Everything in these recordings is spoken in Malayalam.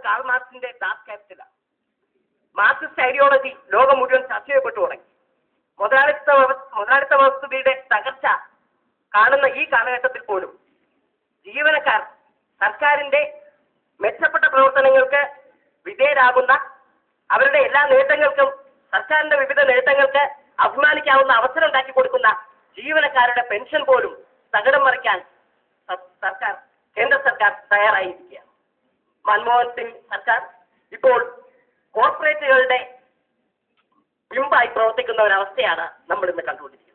കാൾ മാർക്സിന്റെ ഡാർക്ക് ക്യാപിറ്റലാണ് മാർക്സിസ്റ്റ് ഐഡിയോളജി ലോകം മുഴുവൻ ചർച്ച ചെയ്യപ്പെട്ടു തുടങ്ങി മുതലാളിത്ത വ്യവ- മുതലാളിത്ത വ്യവസ്ഥയുടെ തകർച്ച കാണുന്ന ഈ കാലഘട്ടത്തിൽ പോലും ജീവനക്കാർ സർക്കാരിന്റെ മെച്ചപ്പെട്ട പ്രവർത്തനങ്ങൾക്ക് വിധേയരാകുന്ന അവരുടെ എല്ലാ നേട്ടങ്ങൾക്കും സർക്കാരിന്റെ വിവിധ നേട്ടങ്ങൾക്ക് അഭിമാനിക്കാവുന്ന അവസരം ഉണ്ടാക്കി കൊടുക്കുന്ന ജീവനക്കാരുടെ പെൻഷൻ പോലും തകിടം മറിക്കാൻ സ- സർക്കാർ കേന്ദ്ര സർക്കാർ തയ്യാറായിരിക്കുകയാണ് മൻമോഹൻ സിംഗ് സർക്കാർ ഇപ്പോൾ കോർപ്പറേറ്റുകളുടെ ബിംബായി പ്രവർത്തിക്കുന്ന ഒരവസ്ഥയാണ് നമ്മൾ ഇന്ന് കണ്ടുകൊണ്ടിരിക്കുന്നത്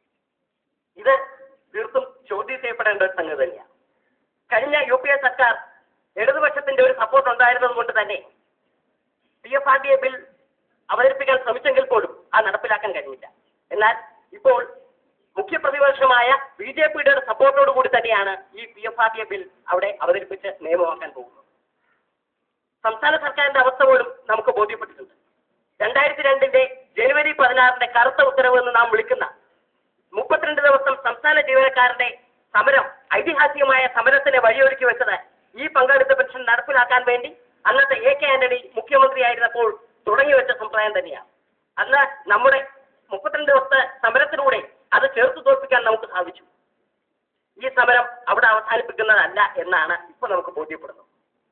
ഇത് തീർത്തും ചോദ്യം ചെയ്യപ്പെടേണ്ട ഒരു സംഗതി തന്നെയാണ് കഴിഞ്ഞ യു പി എ സർക്കാർ ഇടതുപക്ഷത്തിന്റെ ഒരു സപ്പോർട്ട് ഉണ്ടായിരുന്നത് കൊണ്ട് തന്നെ P F R D A bill അവതരിപ്പിക്കാൻ ശ്രമിച്ചെങ്കിൽ പോലും അത് നടപ്പിലാക്കാൻ കഴിഞ്ഞില്ല എന്നാൽ ഇപ്പോൾ മുഖ്യ പ്രതിപക്ഷമായ ബി ജെ പിയുടെ സപ്പോർട്ടോടു കൂടി തന്നെയാണ് ഈ P F R D A bill അവിടെ അവതരിപ്പിച്ച് നിയമമാക്കാൻ പോകുന്നത് സംസ്ഥാന സർക്കാരിന്റെ അവസ്ഥ പോലും നമുക്ക് ബോധ്യപ്പെട്ടിട്ടുണ്ട് രണ്ടായിരത്തി രണ്ടിന്റെ ജനുവരി പതിനാറിന്റെ കറുത്ത ഉത്തരവ് എന്ന് നാം വിളിക്കുന്ന മുപ്പത്തിരണ്ട് ദിവസം സംസ്ഥാന ജീവനക്കാരുടെ സമരം ഐതിഹാസികമായ സമരത്തിന് വഴിയൊരുക്കി വെച്ചത് ഈ പങ്കാളിത്ത പെൻഷൻ നടപ്പിലാക്കാൻ വേണ്ടി അന്നത്തെ എ കെ ആന്റണി മുഖ്യമന്ത്രിയായിരുന്നപ്പോൾ തുടങ്ങി വെച്ച സമ്പ്രദായം തന്നെയാണ് അന്ന് നമ്മുടെ മുപ്പത്തിരണ്ട് ദിവസത്തെ സമരത്തിലൂടെ അത് ചേർത്ത് തോൽപ്പിക്കാൻ നമുക്ക് സാധിച്ചു ഈ സമരം അവിടെ അവസാനിപ്പിക്കുന്നതല്ല എന്നാണ് ഇപ്പോൾ നമുക്ക് ബോധ്യപ്പെടുന്നത്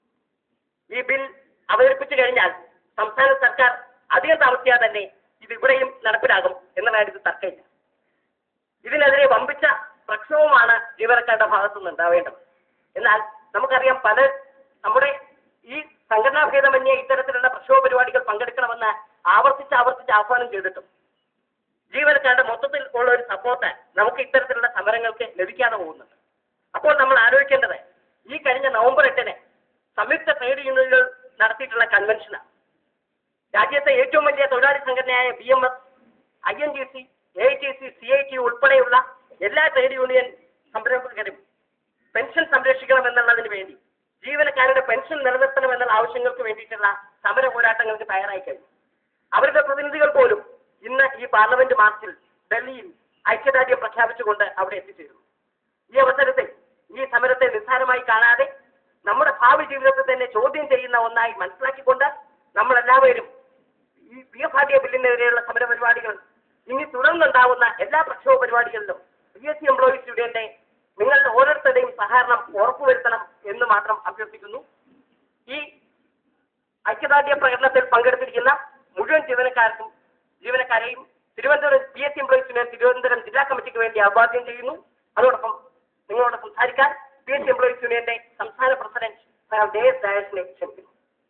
ഈ ബിൽ അവതരിപ്പിച്ചു കഴിഞ്ഞാൽ സംസ്ഥാന സർക്കാർ അധികം താമസിയാതെ തന്നെ ഇത് ഇവിടെയും നടപ്പിലാകും എന്ന കാര്യത്തിൽ തർക്കമില്ല ഇതിനെതിരെ വമ്പിച്ച പ്രക്ഷോഭമാണ് ജീവനക്കാരുടെ ഭാഗത്തുനിന്ന് ഉണ്ടാവേണ്ടത് എന്നാൽ നമുക്കറിയാം പല നമ്മുടെ ഈ സംഘടനാ ഭേദമന്യേ ഇത്തരത്തിലുള്ള പ്രക്ഷോഭ പരിപാടികൾ പങ്കെടുക്കണമെന്ന് ആവർത്തിച്ച് ആവർത്തിച്ച് ആഹ്വാനം ചെയ്തിട്ടും ജീവനക്കാരുടെ മൊത്തത്തിൽ ഉള്ള ഒരു സപ്പോർട്ട് നമുക്ക് ഇത്തരത്തിലുള്ള സമരങ്ങൾക്ക് ലഭിക്കാതെ പോകുന്നുണ്ട് അപ്പോൾ നമ്മൾ ആലോചിക്കേണ്ടത് ഈ കഴിഞ്ഞ നവംബർ എട്ടിന് സംയുക്ത ട്രേഡ് യൂണിയനുകൾ നടത്തിയിട്ടുള്ള കൺവെൻഷനാണ് രാജ്യത്തെ ഏറ്റവും വലിയ തൊഴിലാളി സംഘടനയായ B M S I N T C A I T C C I T ഉൾപ്പെടെയുള്ള എല്ലാ ട്രേഡ് യൂണിയൻ സംരംഭകരും പെൻഷൻ സംരക്ഷിക്കണമെന്നുള്ളതിന് വേണ്ടി ജീവനക്കാരുടെ പെൻഷൻ നിലനിർത്തണമെന്നുള്ള ആവശ്യങ്ങൾക്ക് വേണ്ടിയിട്ടുള്ള സമര പോരാട്ടങ്ങൾക്ക് തയ്യാറായി കഴിഞ്ഞു അവരുടെ പ്രതിനിധികൾ പോലും ഇന്ന് ഈ പാർലമെന്റ് മാർച്ചിൽ ഡൽഹിയിൽ ഐക്യദാർഢ്യം പ്രഖ്യാപിച്ചുകൊണ്ട് അവിടെ എത്തിച്ചേരുന്നു ഈ അവസരത്തിൽ ഈ സമരത്തെ നിസ്സാരമായി കാണാതെ നമ്മുടെ ഭാവി ജീവിതത്തെ തന്നെ ചോദ്യം ചെയ്യുന്ന ഒന്നായി മനസ്സിലാക്കിക്കൊണ്ട് നമ്മളെല്ലാവരും ഈ P F R D A ബില്ലിനെതിരെയുള്ള സമര പരിപാടികൾ ഇനി തുടർന്നുണ്ടാവുന്ന എല്ലാ പ്രക്ഷോഭ പരിപാടികളിലും പി എസ് സി എംപ്ലോയീസ് യൂണിയന്റെ നിങ്ങളുടെ ഓരോരുത്തരുടെയും സഹകരണം ഉറപ്പുവരുത്തണം എന്ന് മാത്രം അഭ്യർത്ഥിക്കുന്നു ഈ ഐക്യദാർഢ്യ പ്രകടനത്തിൽ പങ്കെടുത്തിരിക്കുന്ന മുഴുവൻ ജീവനക്കാർക്കും ജീവനക്കാരെയും Thiruvananthapuram P S C employees union Thiruvananthapuram ജില്ലാ കമ്മിറ്റിക്ക് വേണ്ടി അഭിവാദ്യം ചെയ്യുന്നു അതോടൊപ്പം നിങ്ങളോട് സംസാരിക്കാൻ പി എസ് സി എംപ്ലോയീസ് യൂണിയന്റെ സംസ്ഥാന പ്രസിഡന്റ് സർ ഡേസ് ഡയസിനെ ക്ഷണിക്കുന്നു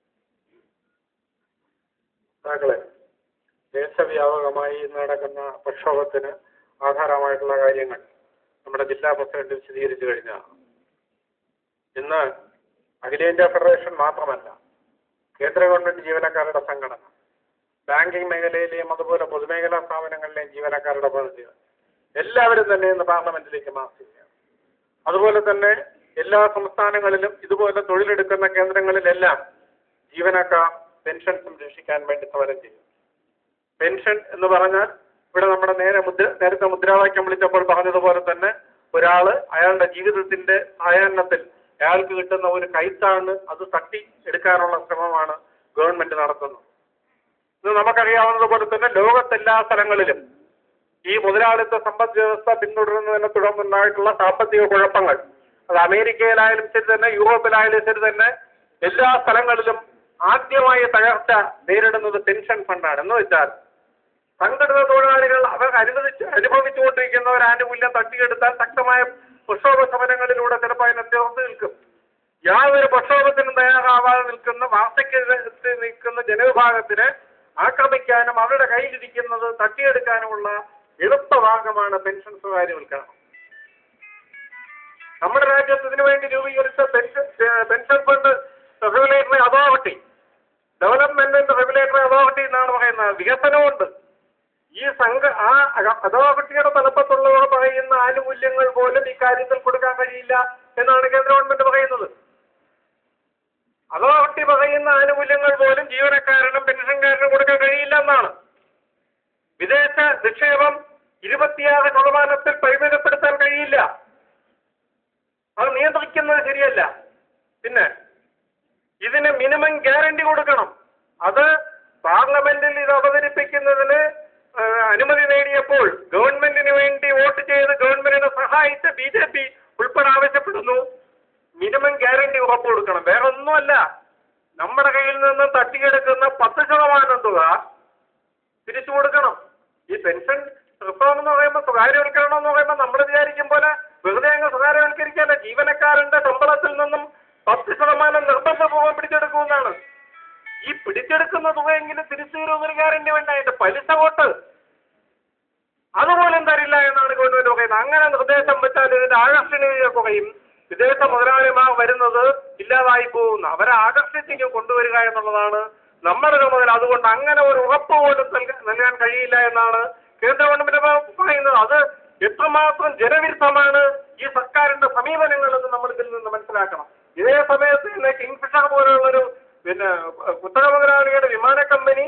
നേതാക്കളെ ദേശവ്യാപകമായി നടക്കുന്ന പ്രക്ഷോഭത്തിന് ആധാരമായിട്ടുള്ള കാര്യങ്ങൾ നമ്മുടെ ജില്ലാ പ്രസിഡന്റ് വിശദീകരിച്ചു കഴിഞ്ഞാൽ ഇന്ന് അഖിലേന്ത്യാ ഫെഡറേഷൻ മാത്രമല്ല കേന്ദ്ര ഗവൺമെന്റ് ജീവനക്കാരുടെ സംഘടന ബാങ്കിംഗ് മേഖലയിലെയും അതുപോലെ പൊതുമേഖലാ സ്ഥാപനങ്ങളിലെയും ജീവനക്കാരുടെ പ്രതിനിധികൾ എല്ലാവരും തന്നെ ഇന്ന് പാർലമെന്റിലേക്ക് മാറുകയാണ് അതുപോലെ തന്നെ എല്ലാ സംസ്ഥാനങ്ങളിലും ഇതുപോലെ തൊഴിലെടുക്കുന്ന കേന്ദ്രങ്ങളിലെല്ലാം ജീവനക്കാർ പെൻഷൻ സംരക്ഷിക്കാൻ വേണ്ടി സമരം ചെയ്യും പെൻഷൻ എന്ന് പറഞ്ഞാൽ ഇവിടെ നമ്മുടെ നേരെ മുദ്ര നേരത്തെ മുദ്രാവാക്യം വിളിച്ചപ്പോൾ പറഞ്ഞതുപോലെ തന്നെ ഒരാള് അയാളുടെ ജീവിതത്തിന്റെ സായാഹ്നത്തിൽ അയാൾക്ക് കിട്ടുന്ന ഒരു കൈത്താണ് അത് തട്ടി എടുക്കാനുള്ള ശ്രമമാണ് ഗവൺമെന്റ് നടത്തുന്നത് ഇത് നമുക്കറിയാവുന്നതുപോലെ തന്നെ ലോകത്തെല്ലാ സ്ഥലങ്ങളിലും ഈ മുതലാളിത്ത സമ്പദ് വ്യവസ്ഥ പിന്തുടരുന്നതിനെ തുടർന്നുണ്ടായിട്ടുള്ള സാമ്പത്തിക കുഴപ്പങ്ങൾ അത് അമേരിക്കയിലായാലും ശരി തന്നെ യൂറോപ്പിലായാലും ശരി തന്നെ എല്ലാ സ്ഥലങ്ങളിലും ആദ്യമായി തകർച്ച നേരിടുന്നത് പെൻഷൻ ഫണ്ടാണ് എന്ന് വെച്ചാൽ സംഘടിത തൊഴിലാളികൾ അവർ അനുവദിച്ച് അനുഭവിച്ചുകൊണ്ടിരിക്കുന്ന ഒരു ആനുകൂല്യം തട്ടിയെടുത്താൽ ശക്തമായ പ്രക്ഷോഭ സമരങ്ങളിലൂടെ ചിലപ്പോൾ അതിനെ ചേർത്ത് നിൽക്കും യാതൊരു പ്രക്ഷോഭത്തിനും തയ്യാറാവാതെ നിൽക്കുന്ന വാർദ്ധക്യത്തിൽ നിൽക്കുന്ന ജനവിഭാഗത്തിനെ ആക്രമിക്കാനും അവരുടെ കയ്യിലിരിക്കുന്നത് തട്ടിയെടുക്കാനുമുള്ള എളുപ്പമാർഗമാണ് പെൻഷൻ സ്വകാര്യവൽക്കരണം നമ്മുടെ രാജ്യത്ത് ഇതിനു വേണ്ടി രൂപീകരിച്ച pension pension fund regulatory authority development regulatory authority എന്നാണ് പറയുന്നത് വികസനമുണ്ട് ഈ സംഘ ആ അതോറിറ്റിയുടെ തലപ്പത്തുള്ളവർ പറയുന്ന ആനുകൂല്യങ്ങൾ പോലും ഇക്കാര്യത്തിൽ കൊടുക്കാൻ കഴിയില്ല എന്നാണ് കേന്ദ്ര ഗവൺമെന്റ് പറയുന്നത് അതോറിറ്റി പറയുന്ന ആനുകൂല്യങ്ങൾ പോലും ജീവനക്കാരനും പെൻഷൻകാരനും കൊടുക്കാൻ കഴിയില്ല എന്നാണ് വിദേശ നിക്ഷേപം ഇരുപത്തിയാറ് ശതമാനത്തിൽ പരിമിതപ്പെടുത്താൻ കഴിയില്ല അത് നിയന്ത്രിക്കുന്നത് ശരിയല്ല പിന്നെ ഇതിന് മിനിമം ഗ്യാരണ്ടി കൊടുക്കണം അത് പാർലമെന്റിൽ ഇത് അവതരിപ്പിക്കുന്നതിന് ആ, അനുമതി നേടിയപ്പോൾ ഗവൺമെന്റിന് വേണ്ടി വോട്ട് ചെയ്ത് ഗവൺമെന്റിനെ സഹായിച്ച ബി ജെ പി ഉൾപ്പെടെ ആവശ്യപ്പെടുന്നു മിനിമം ഗ്യാരണ്ടി ഉറപ്പ് കൊടുക്കണം വേറെ ഒന്നുമല്ല നമ്മുടെ കയ്യിൽ നിന്ന് തട്ടിയെടുക്കുന്ന പത്ത് ശതമാനം തുക തിരിച്ചു കൊടുക്കണം ഈ പെൻഷൻ റിഫോം എന്ന് പറയുമ്പോൾ സ്വകാര്യവൽക്കരണം എന്ന് പറയുമ്പോൾ നമ്മൾ വിചാരിക്കും പോലെ വെറുതെ അങ്ങ് സ്വകാര്യവൽക്കരിക്കാല്ല ജീവനക്കാരന്റെ ശമ്പളത്തിൽ നിന്നും പത്ത് ശതമാനം നിർബന്ധപൂർവ്വം പിടിച്ചെടുക്കുമെന്നാണ് ഈ പിടിച്ചെടുക്കുന്ന തുകയെങ്കിലും തിരിച്ചു തരുമെന്നൊരു ഗ്യാരണ്ടി വേണ്ട അതിന്റെ പലിശ വോട്ട് അതുപോലും തരില്ല എന്നാണ് ഗവൺമെന്റ് പറയുന്നത് അങ്ങനെ നിർദ്ദേശം വെച്ചാൽ ഇതിന്റെ ആകർഷണീയത കുറയും വിദേശ മുതലാളിമാർ വരുന്നത് ഇല്ലാതായി പോകുന്നു അവരെ ആകർഷിച്ചിങ്ങ് കൊണ്ടുവരിക എന്നുള്ളതാണ് നമ്മുടെ ചുമതല അതുകൊണ്ട് അങ്ങനെ ഒരു ഉറപ്പ് പോലും നൽക- നൽകാൻ കഴിയില്ല എന്നാണ് കേന്ദ്ര ഗവൺമെന്റ് പറയുന്നത് അത് എത്രമാത്രം ജനവിരുദ്ധമാണ് ഈ സർക്കാരിന്റെ സമീപനങ്ങൾ എന്ന് നമ്മൾ ഇതിൽ നിന്ന് മനസ്സിലാക്കണം ഇതേ സമയത്ത് ഇന്ന് കിങ്ഫിഷർ പോലുള്ളൊരു പിന്നെ കുത്തക മുതലാളിയുടെ വിമാന കമ്പനി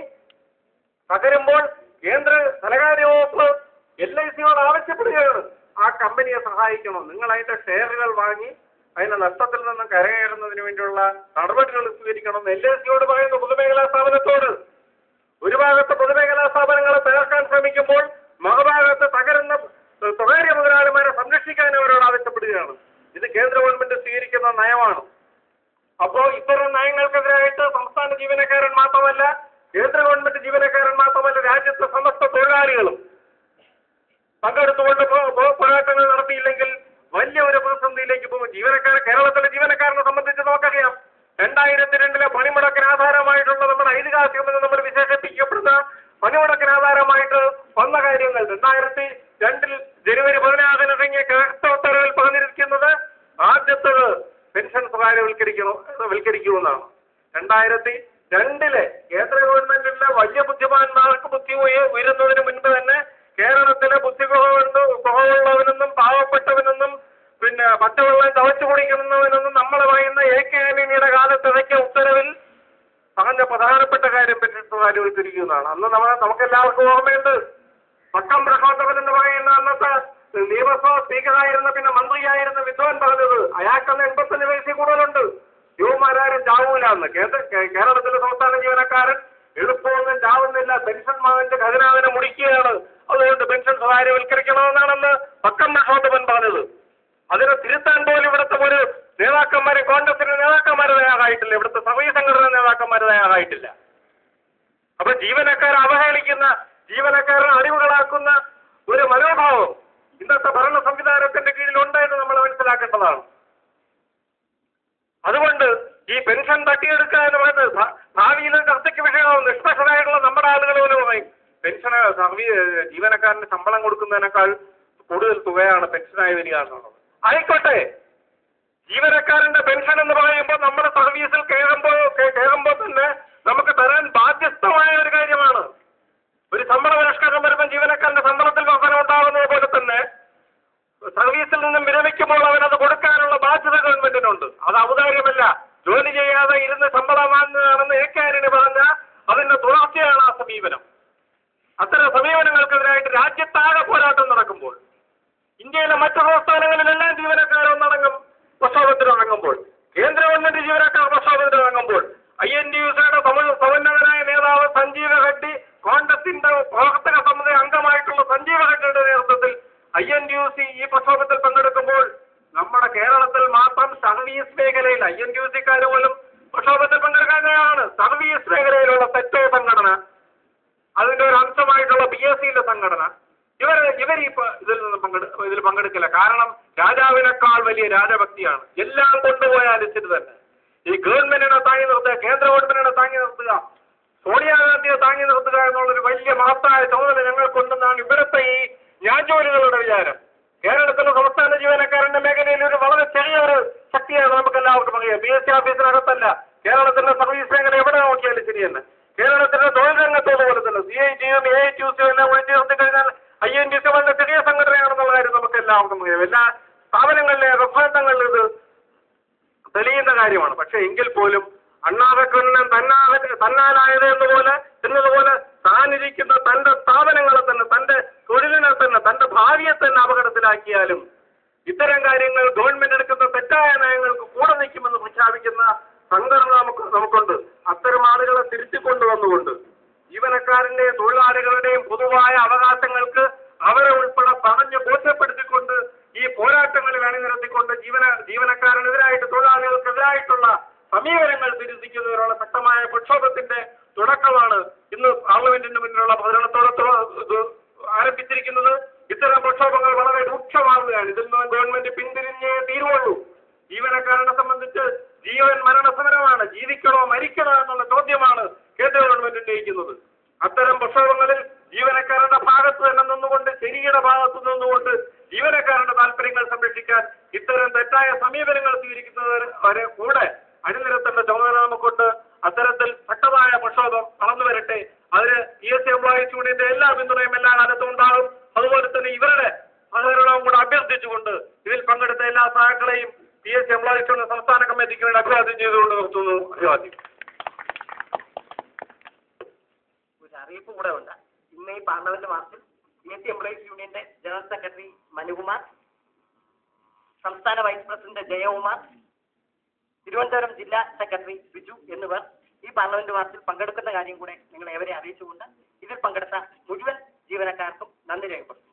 തകരുമ്പോൾ കേന്ദ്ര ധനകാര്യ വകുപ്പ് എൽ ഐ സിയോട് ആവശ്യപ്പെടുകയാണ് ആ കമ്പനിയെ സഹായിക്കണം നിങ്ങൾ അതിന്റെ ഷെയറുകൾ വാങ്ങി അതിന്റെ നഷ്ടത്തിൽ നിന്നും കരകയറുന്നതിന് വേണ്ടിയുള്ള നടപടികൾ സ്വീകരിക്കണം എൽ ഐ സിയോട് പറയുന്ന പൊതുമേഖലാ സ്ഥാപനത്തോട് ഒരു ഭാഗത്ത് പൊതുമേഖലാ സ്ഥാപനങ്ങളെ തകർക്കാൻ ശ്രമിക്കുമ്പോൾ മറുഭാഗത്ത് തകരുന്ന ഏഹ്, സ്വകാര്യ മുതലാളിമാരെ സംരക്ഷിക്കാൻ അവരോട് ആവശ്യപ്പെടുകയാണ് ഇത് കേന്ദ്ര ഗവൺമെന്റ് സ്വീകരിക്കുന്ന നയമാണ് അപ്പോ ഇത്തരം നയങ്ങൾക്കെതിരായിട്ട് സംസ്ഥാന ജീവനക്കാരൻ മാത്രമല്ല കേന്ദ്ര ഗവൺമെന്റ് ജീവനക്കാരൻ മാത്രമല്ല രാജ്യത്തെ സമസ്ത തൊഴിലാളികളും പങ്കെടുത്തുകൊണ്ട് പോ- പോ- പോരാട്ടങ്ങൾ നടത്തിയില്ലെങ്കിൽ വലിയ ഒരു പ്രതിസന്ധിയിലേക്ക് പോകും ജീവനക്കാർ കേരളത്തിലെ ജീവനക്കാരനെ സംബന്ധിച്ച് നമുക്കറിയാം രണ്ടായിരത്തി രണ്ടിലെ പണിമുടക്കിന് ആധാരമായിട്ടുള്ള നമ്മുടെ ഐതിഹാസികം എന്ന് നമ്മൾ വിശേഷിപ്പിക്കപ്പെടുന്ന പണിമുടക്കിന് ആധാരമായിട്ട് വന്ന കാര്യങ്ങൾ രണ്ടായിരത്തി രണ്ടിൽ ജനുവരി പതിനാറിന് ഇറങ്ങിയ കർത്ത ഉത്തരവിൽ പറഞ്ഞിരിക്കുന്നത് ആദ്യത്തത് പെൻഷൻ സ്വകാര്യവൽക്കരിക്കണോ വൽക്കരിക്കുമെന്നാണ് രണ്ടായിരത്തി രണ്ടിലെ കേന്ദ്ര ഗവൺമെന്റിലെ വലിയ ബുദ്ധിമാന്മാർക്ക് ബുദ്ധി ഉയ- ഉയരുന്നതിന് മുൻപ് തന്നെ കേരളത്തിലെ ബുദ്ധി കുറവുണ്ട് കുറവുള്ളവനെന്നും പാവപ്പെട്ടവനെന്നും പിന്നെ പച്ചവെള്ളം ചവച്ചു കുടിക്കുന്നവനെന്നും നമ്മൾ പറയുന്ന എ കെ ആന്റണിയുടെ കാലത്തിറക്കിയ ഉത്തരവിൽ പറഞ്ഞ പ്രധാനപ്പെട്ട കാര്യം പെൻഷൻ സ്വകാര്യവൽക്കരിക്കുന്നതാണ് അന്ന് നമ്മ നമുക്കെല്ലാവർക്കും ഓർമ്മയുണ്ട് പക്കം പ്രഹോത്തവൻ എന്ന് പറയുന്ന അന്നത്തെ നിയമസഭാ സ്പീക്കറായിരുന്ന പിന്നെ മന്ത്രിയായിരുന്ന വിദ്വാൻ പറഞ്ഞത് അയാൾക്കന്ന് എൺപത്തഞ്ച് വയസ്സിൽ കൂടുതലുണ്ട് യുവമാരാരും ചാവൂല എന്ന് കേന്ദ്ര കേ- കേരളത്തിലെ സംസ്ഥാന ജീവനക്കാരൻ എളുപ്പമൊന്നും ചാവുന്നില്ല പെൻഷൻ വാങ്ങിച്ച് ഖജനാവിനെ മുടിക്കുകയാണ് അതുകൊണ്ട് പെൻഷൻ സ്വകാര്യവൽക്കരിക്കണമെന്നാണെന്ന് പക്കം പ്രഹോത്തവൻ പറഞ്ഞത് അതിനെ തിരുത്താൻ പോലും ഇവിടുത്തെ ഒരു നേതാക്കന്മാരെ കോൺഗ്രസിന്റെ നേതാക്കന്മാർ തയ്യാറായിട്ടില്ല ഇവിടുത്തെ സർവീസ് സംഘടന നേതാക്കന്മാർ തയ്യാറായിട്ടില്ല അപ്പൊ ജീവനക്കാരെ അവഹേളിക്കുന്ന ജീവനക്കാരെ അടിവുകളാക്കുന്ന ഒരു മനോഭാവം ഇന്നത്തെ ഭരണ സംവിധാനത്തിന്റെ കീഴിലുണ്ട് എന്ന് നമ്മൾ മനസ്സിലാക്കേണ്ടതാണ് അതുകൊണ്ട് ഈ പെൻഷൻ തട്ടിയെടുക്കുക എന്ന് പറയുന്നത് ഭ- ഭാവിയിൽ ചർച്ചയ്ക്ക് വിഷയമാവും നിഷ്പക്ഷരായിട്ടുള്ള നമ്മുടെ ആളുകൾ പോലും പറയും പെൻഷന് സർവീ ജീവനക്കാരന് ശമ്പളം കൊടുക്കുന്നതിനേക്കാൾ കൂടുതൽ തുകയാണ് പെൻഷനായി വരിക എന്നുള്ളത് ആയിക്കോട്ടെ ജീവനക്കാരന്റെ പെൻഷൻ എന്ന് പറയുമ്പോൾ നമ്മുടെ സർവീസിൽ കയറുമ്പോൾ കയറുമ്പോൾ തന്നെ നമുക്ക് തരാൻ ബാധ്യസ്ഥമായ ഒരു കാര്യമാണ് ഒരു ശമ്പള പരിഷ്കരണം വരുമ്പോൾ ജീവനക്കാരന്റെ ശമ്പളത്തിൽ വർധന ഉണ്ടാകുന്നത് പോലെ തന്നെ സർവീസിൽ നിന്നും വിരമിക്കുമ്പോൾ അവനത് കൊടുക്കാനുള്ള ബാധ്യത ഗവൺമെന്റിനുണ്ട് അത് ഔദാര്യമല്ല ജോലി ചെയ്യാതെ ഇരുന്ന് ശമ്പളം വാങ്ങുകയാണെന്ന് എ കെ ആന്റണി പറഞ്ഞ അതിന്റെ തുടർച്ചയാണ് ആ സമീപനം അത്തരം സമീപനങ്ങൾക്കെതിരായിട്ട് രാജ്യത്താകെ പോരാട്ടം നടക്കുമ്പോൾ ഇന്ത്യയിലെ മറ്റു സംസ്ഥാനങ്ങളിലെല്ലാം ജീവനക്കാരൊന്നടങ്കം പ്രക്ഷോഭത്തിനിറങ്ങുമ്പോൾ കേന്ദ്ര ഗവൺമെന്റ് ജീവനക്കാർ പ്രക്ഷോഭത്തിനിറങ്ങുമ്പോൾ ഐ എൻ ഡി യു സിയുടെ സമന്നതനായ നേതാവ് സഞ്ജീവ റെഡ്ഡി കോൺഗ്രസിന്റെ പ്രവർത്തക സമിതി അംഗമായിട്ടുള്ള സഞ്ജീവ റെഡ്ഡിയുടെ നേതൃത്വത്തിൽ I N D U C ഈ പ്രക്ഷോഭത്തിൽ പങ്കെടുക്കുമ്പോൾ നമ്മുടെ കേരളത്തിൽ മാത്രം സർവീസ് മേഖലയിൽ ഐ എൻ ഡി യു സിക്കാർ പോലും പ്രക്ഷോഭത്തിൽ പങ്കെടുക്കാനാണ് സർവീസ് മേഖലയിലുള്ള സെറ്റോ സംഘടന അതിന്റെ ഒരു അംശമായിട്ടുള്ള ബി എസ് സിയിലെ സംഘടന ഇവർ ഇവർ ഈ പ- ഇതിൽ നിന്ന് പങ്കെടു ഇതിൽ പങ്കെടുക്കില്ല കാരണം രാജാവിനേക്കാൾ വലിയ രാജഭക്തിയാണ് എല്ലാം കൊണ്ടുപോയാൽ ഇച്ചിരി തന്നെ ഈ ഗവൺമെന്റിനെ താങ്ങി നിർത്തുക കേന്ദ്ര ഗവൺമെന്റിനെ താങ്ങി നിർത്തുക സോണിയാഗാന്ധിയെ താങ്ങി നിർത്തുക എന്നുള്ളൊരു വലിയ മഹത്തായ ചുമതല ഞങ്ങൾക്കുണ്ടെന്നാണ് ഇവിടുത്തെ ഈ ഞാൻജോലികളുടെ വിചാരം കേരളത്തിലെ സംസ്ഥാന ജീവനക്കാരന്റെ മേഖലയിൽ ഒരു വളരെ ചെറിയൊരു ശക്തിയാണ് നമുക്ക് എല്ലാവർക്കും അറിയാം ബി എസ് സി ഓഫീസിനകത്തല്ല കേരളത്തിന്റെ സർവീസ് മേഖല എവിടെ നോക്കിയാലും ശരി തന്നെ കേരളത്തിന്റെ തൊഴിൽ രംഗത്തോട് പോലെ തന്നെ സി ഐ ടിയും എ ഐ ടി യും എല്ലാം ഒഴിച്ചു നിർത്തി കഴിഞ്ഞാൽ ഐ എൻ ടി സി വളരെ ചെറിയ സംഘടനയാണെന്നുള്ള കാര്യം നമുക്ക് എല്ലാവർക്കും അറിയാം എല്ലാ സ്ഥാപനങ്ങളിലെ റഫറൻസങ്ങളിൽ ഇത് തെളിയുന്ന കാര്യമാണ് പക്ഷെ എങ്കിൽ പോലും അണ്ണാറക്കണ്ണൻ തന്നാലെ തന്നാലായത് എന്നുപോലെ എന്നതുപോലെ താനിരിക്കുന്ന തന്റെ സ്ഥാപനങ്ങളെ തന്നെ തന്റെ തൊഴിലിനെ തന്നെ തന്റെ ഭാവിയെ തന്നെ അപകടത്തിലാക്കിയാലും ഇത്തരം കാര്യങ്ങൾ ഗവൺമെന്റ് എടുക്കുന്ന തെറ്റായ നയങ്ങൾക്ക് കൂടെ നിൽക്കുമെന്ന് പ്രഖ്യാപിക്കുന്ന സംഘടന നമുക്ക് തൊഴിലാളികളുടെയും തൊഴിലാളികളുടെയും പൊതുവായ അവകാശങ്ങൾക്ക് അവരെ ഉൾപ്പെടെ പറഞ്ഞ് ബോധ്യപ്പെടുത്തിക്കൊണ്ട് ഈ പോരാട്ടങ്ങളിൽ അണിനിരത്തിക്കൊണ്ട് ജീവന ജീവനക്കാരനെതിരായിട്ട് തൊഴിലാളികൾക്കെതിരായിട്ടുള്ള സമീപനങ്ങൾ തിരുത്തിക്കുന്നതിനുള്ള ശക്തമായ പ്രക്ഷോഭത്തിന്റെ തുടക്കമാണ് ഇന്ന് പാർലമെന്റിന് മുന്നിലുള്ള പ്രചരണത്തോടെ തുറ- ഇത് ആരംഭിച്ചിരിക്കുന്നത് ഇത്തരം പ്രക്ഷോഭങ്ങൾ വളരെ രൂക്ഷമാവുകയാണ് ഇതിൽ നിന്ന് ഗവൺമെന്റ് പിന്തിരിഞ്ഞേ തീരുവുള്ളൂ ജീവനക്കാരനെ സംബന്ധിച്ച് ജീവൻ മരണ സമരമാണ് ജീവിക്കണോ മരിക്കണോ എന്നുള്ള ചോദ്യമാണ് കേന്ദ്ര ഗവൺമെന്റ് ഉന്നയിക്കുന്നത് അത്തരം പ്രക്ഷോഭങ്ങളിൽ ജീവനക്കാരുടെ ഭാഗത്ത് തന്നെ നിന്നുകൊണ്ട് ശരിയുടെ ഭാഗത്ത് നിന്നുകൊണ്ട് ജീവനക്കാരുടെ താല്പര്യങ്ങൾ സംരക്ഷിക്കാൻ ഇത്തരം തെറ്റായ സമീപനങ്ങൾ സ്വീകരിക്കുന്നവർ വരെ കൂടെ അണിനിരത്തേണ്ട ചുമതല നമുക്കുണ്ട് അത്തരത്തിൽ ശക്തമായ പ്രക്ഷോഭം വളർന്നു വരട്ടെ അതിന് പി എസ് സി എംപ്ലോയീസ് യൂണിയന്റെ എല്ലാ പിന്തുണയും എല്ലാ കാലത്തും ഉണ്ടാകും അതുപോലെ തന്നെ ഇവരുടെ സഹകരണവും കൂടെ അഭ്യർത്ഥിച്ചുകൊണ്ട് ഇതിൽ പങ്കെടുത്ത എല്ലാ സഹാക്കളെയും P S C employees union സംസ്ഥാന കമ്മിറ്റിക്ക് വേണ്ടി അഭിവാദ്യം ചെയ്തുകൊണ്ട് നിർത്തുന്നു അഭിവാദ്യം ഒരു അറിയിപ്പ് കൂടെ ഉണ്ട് ഇന്ന് ഈ പാർലമെന്റ് മാർച്ചിൽ പി എസ് സി എംപ്ലോയീസ് യൂണിയന്റെ ജനറൽ സെക്രട്ടറി മനുകുമാർ സംസ്ഥാന വൈസ് പ്രസിഡന്റ് ജയകുമാർ തിരുവനന്തപുരം ജില്ലാ സെക്രട്ടറി ബിജു എന്നിവർ ഈ പാർലമെന്റ് മാർച്ചിൽ പങ്കെടുക്കുന്ന കാര്യം കൂടെ നിങ്ങൾ ഏവരെ അറിയിച്ചുകൊണ്ട് ഇതിൽ പങ്കെടുത്ത മുഴുവൻ ജീവനക്കാർക്കും നന്ദി രേഖപ്പെടുത്തുന്നു